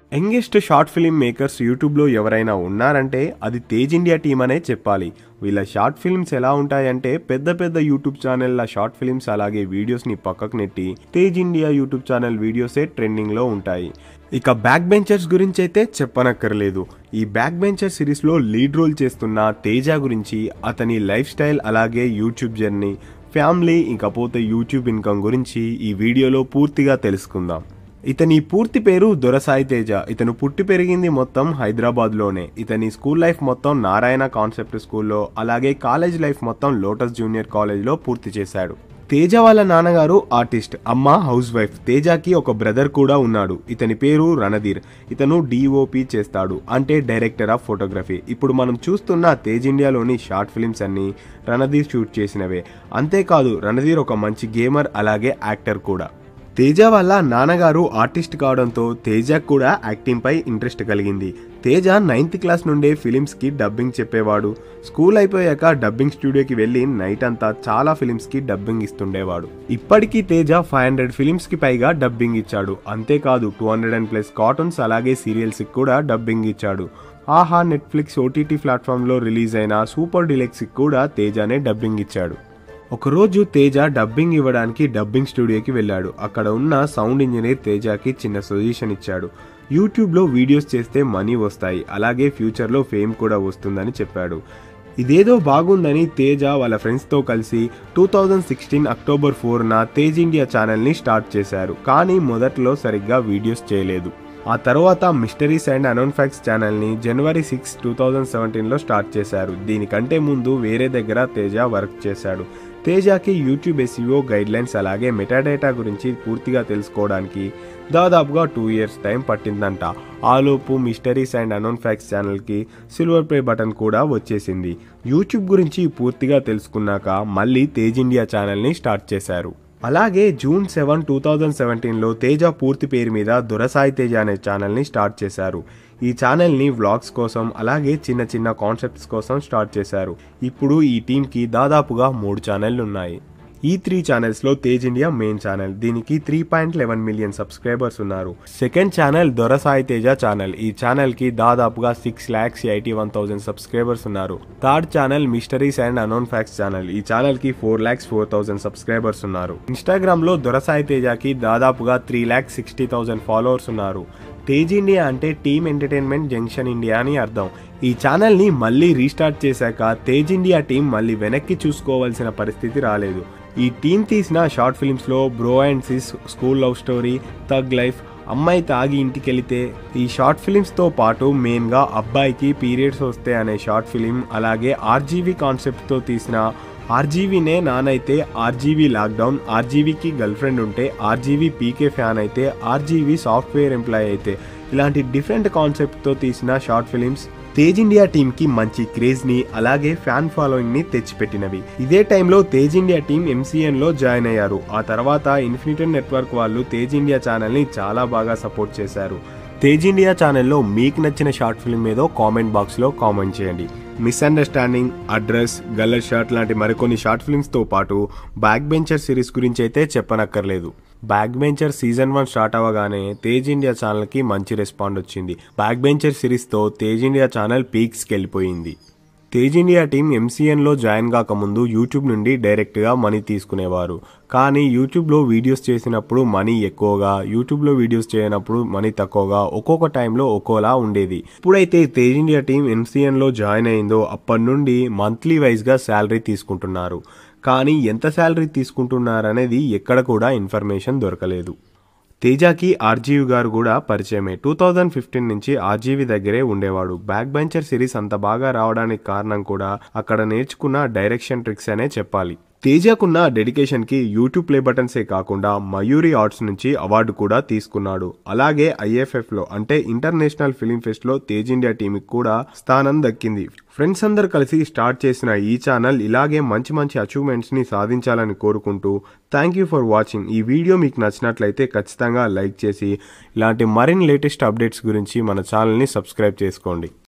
youngest short film makers యూట్యూబ్లో ఎవరైనా ఉన్నారంటే అది తేజ్ ఇండియా టీం అనే చెప్పాలి వీళ్ళ షార్ట్ ఫిల్మ్స్ ఎలా ఉంటాయంటే పెద్ద పెద్ద యూట్యూబ్ ఛానళ్ళ షార్ట్ ఫిల్మ్స్ అలాగే వీడియోస్ని పక్కకు నెట్టి తేజ్ ఇండియా యూట్యూబ్ ఛానల్ వీడియోసే ట్రెండింగ్లో ఉంటాయి ఇక బ్యాక్ బెంచర్స్ గురించి అయితే చెప్పనక్కర్లేదు ఈ బ్యాక్ బెంచర్ సిరీస్లో లీడ్ రోల్ చేస్తున్న తేజ గురించి అతని లైఫ్ స్టైల్ అలాగే యూట్యూబ్ జర్నీ ఫ్యామిలీ ఇంకపోతే యూట్యూబ్ ఇన్కమ్ గురించి ఈ వీడియోలో పూర్తిగా తెలుసుకుందాం ఇతని పూర్తి పేరు దొరసాయి తేజ ఇతను పుట్టి పెరిగింది మొత్తం హైదరాబాద్లోనే ఇతని స్కూల్ లైఫ్ మొత్తం నారాయణ కాన్సెప్ట్ స్కూల్లో అలాగే కాలేజ్ లైఫ్ మొత్తం లోటస్ జూనియర్ కాలేజ్లో పూర్తి చేశాడు తేజ వాళ్ళ నాన్నగారు ఆర్టిస్ట్ అమ్మ హౌస్ వైఫ్ తేజకి ఒక బ్రదర్ కూడా ఉన్నాడు ఇతని పేరు రణధీర్ ఇతను డిఓపి చేస్తాడు అంటే డైరెక్టర్ ఆఫ్ ఫోటోగ్రఫీ ఇప్పుడు మనం చూస్తున్న తేజ్ ఇండియాలోని షార్ట్ ఫిల్మ్స్ అన్ని రణధీర్ షూట్ చేసినవే అంతేకాదు రణధీర్ ఒక మంచి గేమర్ అలాగే యాక్టర్ కూడా తేజ వల్ల నాన్నగారు ఆర్టిస్ట్ కావడంతో తేజకు కూడా యాక్టింగ్ పై ఇంట్రెస్ట్ కలిగింది తేజ నైన్త్ క్లాస్ నుండే ఫిలిమ్స్కి డబ్బింగ్ చెప్పేవాడు స్కూల్ అయిపోయాక డబ్బింగ్ స్టూడియోకి వెళ్ళి నైట్ అంతా చాలా ఫిలిమ్స్కి డబ్బింగ్ ఇస్తుండేవాడు ఇప్పటికీ తేజ ఫైవ్ హండ్రెడ్ ఫిలిమ్స్కి పైగా డబ్బింగ్ ఇచ్చాడు అంతేకాదు two hundred and plus cartoons అలాగే సీరియల్స్కి కూడా డబ్బింగ్ ఇచ్చాడు ఆహా నెట్ఫ్లిక్స్ ఓటీటీ ప్లాట్ఫామ్లో రిలీజ్ అయిన సూపర్ డిలెక్స్కి కూడా తేజానే డబ్బింగ్ ఇచ్చాడు ఒకరోజు తేజ డబ్బింగ్ ఇవ్వడానికి డబ్బింగ్ స్టూడియోకి వెళ్ళాడు అక్కడ ఉన్న సౌండ్ ఇంజనీర్ తేజకి చిన్న సజెషన్ ఇచ్చాడు యూట్యూబ్లో వీడియోస్ చేస్తే మనీ వస్తాయి అలాగే ఫ్యూచర్లో ఫేమ్ కూడా వస్తుందని చెప్పాడు ఇదేదో బాగుందని తేజ వాళ్ళ ఫ్రెండ్స్తో కలిసి టూ థౌజండ్ సిక్స్టీన్ అక్టోబర్ ఫోర్న తేజ్ ఇండియా ఛానల్ని స్టార్ట్ చేశారు కానీ మొదట్లో సరిగ్గా వీడియోస్ చేయలేదు ఆ తర్వాత మిస్టరీస్ అండ్ అనౌన్ ఫ్యాక్ట్స్ ఛానల్ని జనవరి సిక్స్ టూ థౌజండ్ సెవెంటీన్లో స్టార్ట్ చేశారు దీనికంటే ముందు వేరే దగ్గర తేజ వర్క్ చేశాడు తేజకి యూట్యూబ్ ఎస్ఈఓ గైడ్లైన్స్ అలాగే మెటాడేటా గురించి పూర్తిగా తెలుసుకోవడానికి దాదాపుగా టూ ఇయర్స్ టైం పట్టిందంట ఆలోపు మిస్టరీస్ అండ్ అనౌన్ ఫ్యాక్ట్స్ ఛానల్కి సిల్వర్ ప్లే బటన్ కూడా వచ్చేసింది యూట్యూబ్ గురించి పూర్తిగా తెలుసుకున్నాక మళ్ళీ తేజ్ ఇండియా ఛానల్ని స్టార్ట్ చేశారు అలాగే జూన్ సెవెన్ టూ థౌజండ్ సెవెంటీన్లో తేజ పూర్తి పేరు మీద దొరసాయి తేజ అనే ఛానల్ని స్టార్ట్ చేశారు ఈ ఛానల్ని వ్లాగ్స్ కోసం అలాగే చిన్న చిన్న కాన్సెప్ట్స్ కోసం స్టార్ట్ చేశారు ఇప్పుడు ఈ టీంకి దాదాపుగా మూడు ఛానళ్లు ఉన్నాయి ఈ త్రీ ఛానల్స్లో తేజ్ ఇండియా మెయిన్ ఛానల్ దీనికి three point eleven million subscribers ఉన్నారు second channel Dorasai Teja channel ఈ ఛానల్కి దాదాపుగా six lakhs eighty one thousand subscribers ఉన్నారు third channel mysteries and unknown facts channel ఈ ఛానల్కి four lakhs four thousand subscribers ఉన్నారు ఇన్స్టాగ్రామ్లో దొరసాయి తేజకి దాదాపుగా three lakhs sixty thousand followers ఉన్నారు తేజ్ ఇండియా అంటే టీమ్ ఎంటర్టైన్మెంట్ జంక్షన్ ఇండియా అని అర్థం ఈ ఛానల్ని మళ్ళీ రీస్టార్ట్ చేశాక తేజ్ ఇండియా టీం మళ్ళీ వెనక్కి చూసుకోవాల్సిన పరిస్థితి రాలేదు ఈ టీం తీసిన షార్ట్ ఫిల్మ్స్లో bro and sis school love story thug life అమ్మాయి తాగి ఇంటికెళితే ఈ షార్ట్ ఫిలిమ్స్తో పాటు మెయిన్గా అబ్బాయికి పీరియడ్స్ వస్తే అనే షార్ట్ ఫిలిం అలాగే ఆర్జీవీ కాన్సెప్ట్తో తీసిన ఆర్జీవీనే నానైతే ఆర్జీవీ లాక్డౌన్ ఆర్జీవీకి గర్ల్ ఫ్రెండ్ ఉంటే ఆర్జీవీ పీకే ఫ్యాన్ అయితే ఆర్జీవీ సాఫ్ట్వేర్ ఎంప్లాయ్ అయితే ఇలాంటి డిఫరెంట్ కాన్సెప్ట్తో తీసిన short films Tej India team కి మంచి క్రేజ్ ని అలాగే ఫ్యాన్ ఫాలోయింగ్ ని తెచ్చిపెట్టినవి ఇదే టైంలో తేజ్ ఇండియా టీం ఎంసీఎన్ లో జాయిన్ అయ్యారు ఆ తర్వాత ఇన్ఫినిటీ నెట్వర్క్ వాళ్ళు తేజ్ ఇండియా ఛానల్ ని చాలా బాగా సపోర్ట్ చేశారు తేజ్ ఇండియా ఛానల్లో మీకు నచ్చిన షార్ట్ ఫిల్మ్ ఏదో కామెంట్ బాక్స్లో కామెంట్ చేయండి మిస్అండర్స్టాండింగ్ అడ్రస్ గల్లర్ షార్ట్ లాంటి మరికొన్ని షార్ట్ ఫిల్మ్స్తో పాటు బ్యాక్ బెంచర్ సిరీస్ గురించి అయితే చెప్పనక్కర్లేదు back bencher season one start అవ్వగానే తేజ్ ఇండియా ఛానల్కి మంచి రెస్పాండ్ వచ్చింది బ్యాక్ బెంచర్ సిరీస్తో తేజ్ ఇండియా ఛానల్ పీక్స్కి వెళ్ళిపోయింది తేజ్ ఇండియా టీం ఎంసీఎన్లో జాయిన్ కాకముందు యూట్యూబ్ నుండి డైరెక్ట్గా మనీ తీసుకునేవారు కానీ యూట్యూబ్లో వీడియోస్ చేసినప్పుడు మనీ ఎక్కువగా యూట్యూబ్లో వీడియోస్ చేయనప్పుడు మనీ తక్కువగా ఒక్కొక్క టైంలో ఒక్కోలా ఉండేది ఇప్పుడైతే తేజ్ ఇండియా టీం ఎంసీఎన్లో జాయిన్ అయిందో అప్పటి నుండి మంత్లీ వైజ్గా శాలరీ తీసుకుంటున్నారు కానీ ఎంత శాలరీ తీసుకుంటున్నారనేది ఎక్కడ కూడా ఇన్ఫర్మేషన్ దొరకలేదు తేజాకి ఆర్జీవి గారు కూడా పరిచయమే టూ థౌజండ్ ఫిఫ్టీన్ నుంచి ఆర్జీవి దగ్గరే ఉండేవాడు బ్యాక్ బెంచర్ సిరీస్ అంత బాగా రావడానికి కారణం కూడా అక్కడ నేర్చుకున్న డైరెక్షన్ ట్రిక్స్ అనే చెప్పాలి తేజకున్న డెడికేషన్కి యూట్యూబ్ ప్లే బటన్సే కాకుండా మయూరి ఆర్ట్స్ నుంచి అవార్డు కూడా తీసుకున్నాడు అలాగే ఐఎఫ్ఎఫ్లో అంటే ఇంటర్నేషనల్ ఫిలిం ఫెస్ట్లో తేజ్ ఇండియా టీంకి కూడా స్థానం దక్కింది ఫ్రెండ్స్ అందరు కలిసి స్టార్ట్ చేసిన ఈ ఛానల్ ఇలాగే మంచి మంచి అచీవ్మెంట్స్ని సాధించాలని కోరుకుంటూ థ్యాంక్ యూ ఫర్ వాచింగ్ ఈ వీడియో మీకు నచ్చినట్లయితే ఖచ్చితంగా లైక్ చేసి ఇలాంటి మరిన్ని లేటెస్ట్ అప్డేట్స్ గురించి మన ఛానల్ని సబ్స్క్రైబ్ చేసుకోండి